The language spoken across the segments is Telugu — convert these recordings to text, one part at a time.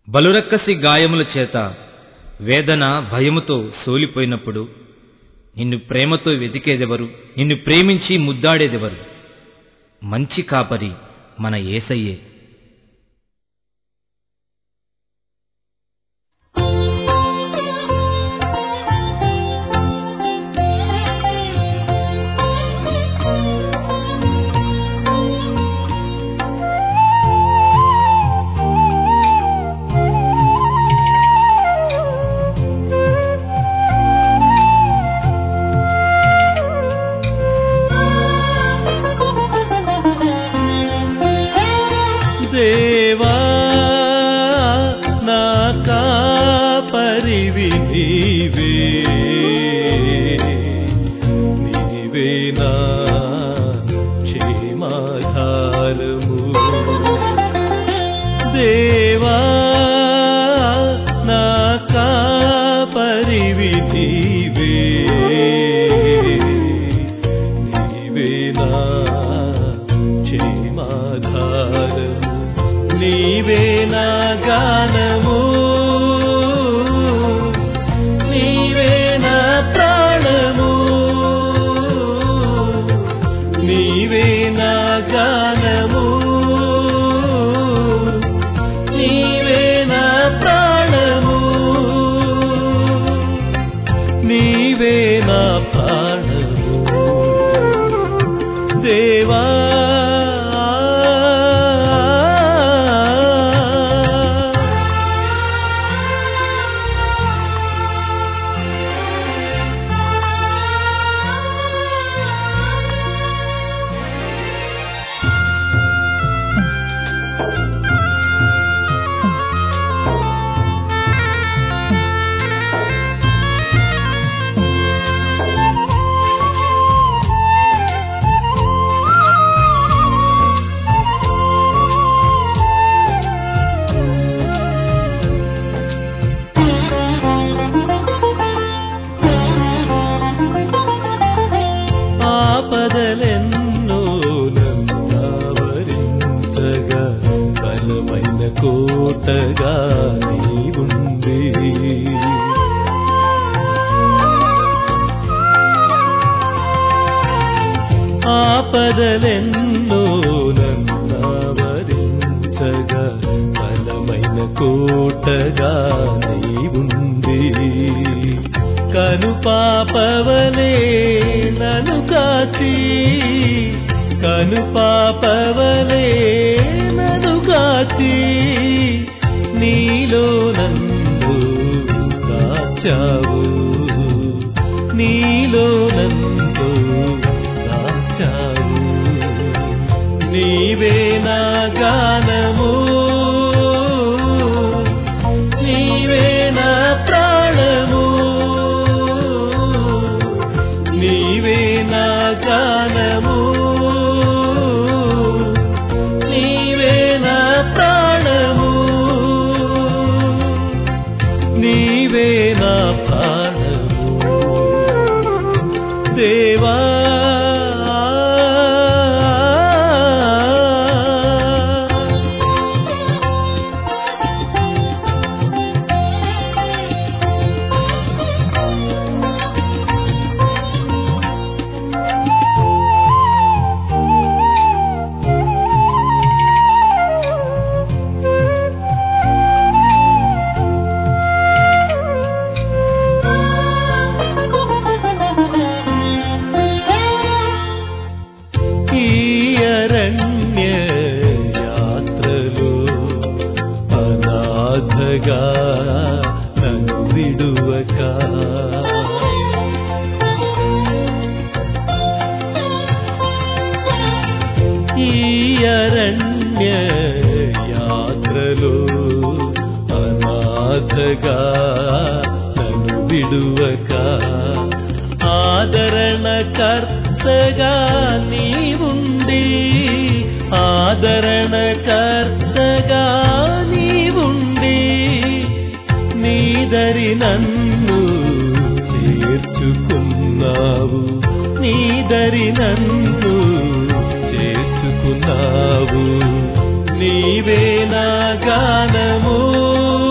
బలురక్కసి గాయముల చేత వేదన భయముతో సోలిపోయినప్పుడు నిన్ను ప్రేమతో వెతికేదెవరు నిన్ను ప్రేమించి ముద్దాడేదెవరు మంచి కాపరి మన ఏసయ్యే దేవా నా కాపరివి నీవే నీవే నా క్షేమాధారము దేవా నా కాపరివి నీవే నీవే నా క్షేమాధారము నీవే నా గానము నీవే నా ప్రాణము నీవే నా గానము నీవే నా ప్రాణము నీవే నా ప్రాణము దేవా ఆపదలెన్నో నన్నావరించగా బలమైన కోటగా నీవుంది ఆపదలెన్నో నన్నావరించగా బలమైన కోటగా నీవుంది కను పాపవలే నను కాచి కను పాపవలే నను కాచి నీలో నన్ను దాచావు నీలో నన్ను దాచావు నీవే నా గానము నీవే నా ప్రాణము నీవే నా గానము నీవే నా ప్రాణము నీవే నా ప్రాణము దేవా ఈ అరణ్య యాత్రలో అనాథగా నన్ను విడువక ఈ అరణ్య యాత్రలో అనాథగా నన్ను విడువక ఆదరణ కర్తగా నీవుండి ఆదరణ కర్తగా నీవుండి నీదరి నన్ను చేర్చుకున్నావు నీదరి నన్ను చేర్చుకున్నావు నీవే నా గానము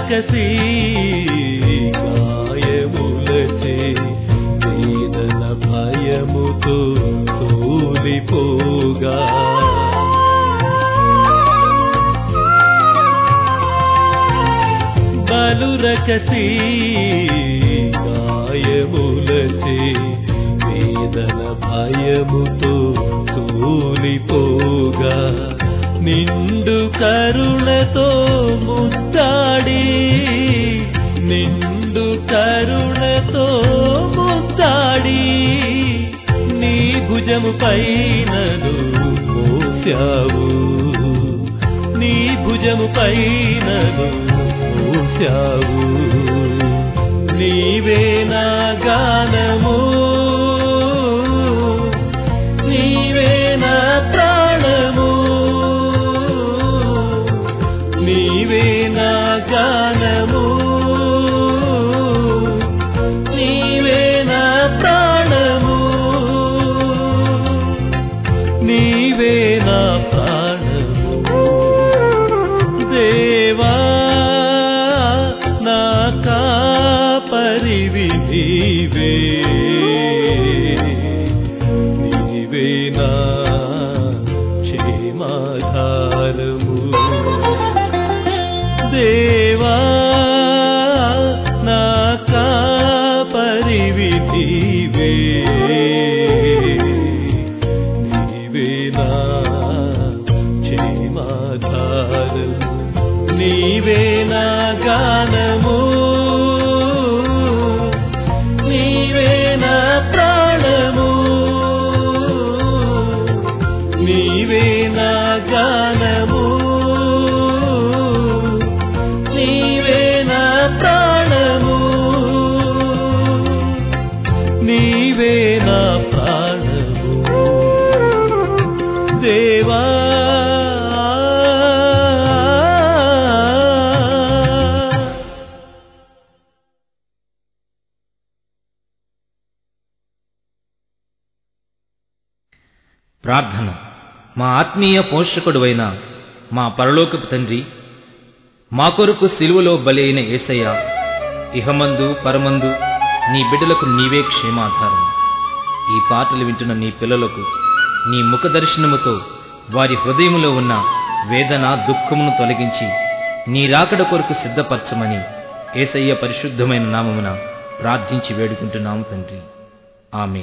రకసి గాయములచే వేదన భయముతో సోలిపోగా బలురకసి గాయములచే వేదన భయముతో తూలిపోగా నిండు కరుణతో ముద్దాడి నిండు కరుణతో ముద్దాడి నీ భుజము పైనను మోసావు నీ భుజము పైనను మోసావు నీవే నా గానము నీవే నా ప్రాణము నీవే నా గానము నీవే నా ప్రాణము నీవే నా ప్రాణము దేవా నా కాపరివి నీవే నీవే నా క్షేమాధారము దేవా నా కాపరివి నీవే నీవే నా క్షేమాధారము నీవే నా గానము నీవే నా ప్రాణము నీవే నా గానము నీవే నా ప్రాణము నీవే నా ప్రాణము దేవా ప్రార్థన మా ఆత్మీయ పోషకుడువైన మా పరలోకపు తండ్రి మా కొరకు సిలువలో బలి అయిన ఏసయ్య ఇహమందు పరమందు నీ బిడ్డలకు నీవే క్షేమాధారం ఈ పాటలు వింటున్న నీ పిల్లలకు నీ ముఖ దర్శనముతో వారి హృదయములో ఉన్న వేదన దుఃఖమును తొలగించి నీ రాకడ కొరకు సిద్ధపరచమని ఏసయ్య పరిశుద్ధమైన నామమున ప్రార్థించి వేడుకుంటున్నాము తండ్రి ఆమె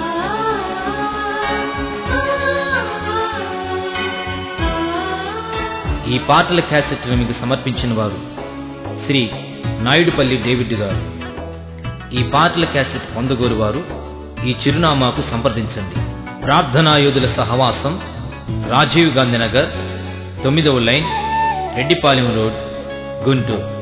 ఈ పాటల క్యాసెట్ను మీకు సమర్పించిన వారు శ్రీ నాయుడుపల్లి డేవిడ్ గారు ఈ పాటల క్యాసెట్ పొందగోరు వారు ఈ చిరునామాకు సంప్రదించండి ప్రార్థనా యోధుల సహవాసం రాజీవ్ గాంధీ నగర్ తొమ్మిదవ లైన్ రెడ్డిపాలెం రోడ్ గుంటూరు